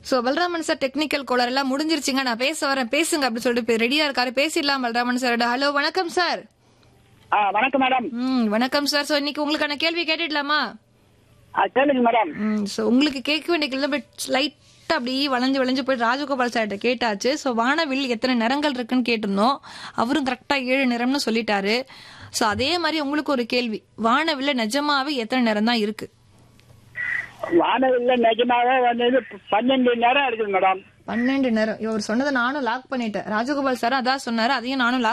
so Balaraman sir technical கோளர் எல்லாம் முடிஞ்சிருச்சுங்க நான் பேச வரேன் பேசுங்க அப்படின்னு சொல்லிட்டு ரெடியா இருக்காரு பேசிடலாம் பலராமன் சார் ஹலோ வணக்கம் சார் ஆ வணக்கம் மேடம் ம் வணக்கம் சார் சோ இன்னைக்கு உங்களுக்கான கேள்வி கேட்டுடலாமா ஆ கேளுங்க மேடம் ம் ஸோ உங்களுக்கு கேட்க வேண்டிய கேள்வி பட் லைட்டாக அப்படியே வளைஞ்சு வளைஞ்சு போய் ராஜகோபால் சார்கிட்ட கேட்டாச்சு ஸோ வானவில் எத்தனை நிறங்கள் இருக்குன்னு கேட்டிருந்தோம் அவரும் கரெக்டாக ஏழு நிறம்னு சொல்லிட்டாரு ஸோ அதே மாதிரி உங்களுக்கு ஒரு கேள்வி வானவில்ல நிஜமாவே எத்தனை நிறம் தான் இருக்கு வானவில்ல நிஜமாவே வந்து பன்னெண்டு நேரம் இருக்குது மேடம் பன்னெண்டு நிறம் இவர் சொன்னதை நானும் லாக் பண்ணிட்டேன் ராஜகோபால் சார் அதான் சொன்னாரு அதையும் நானும் lock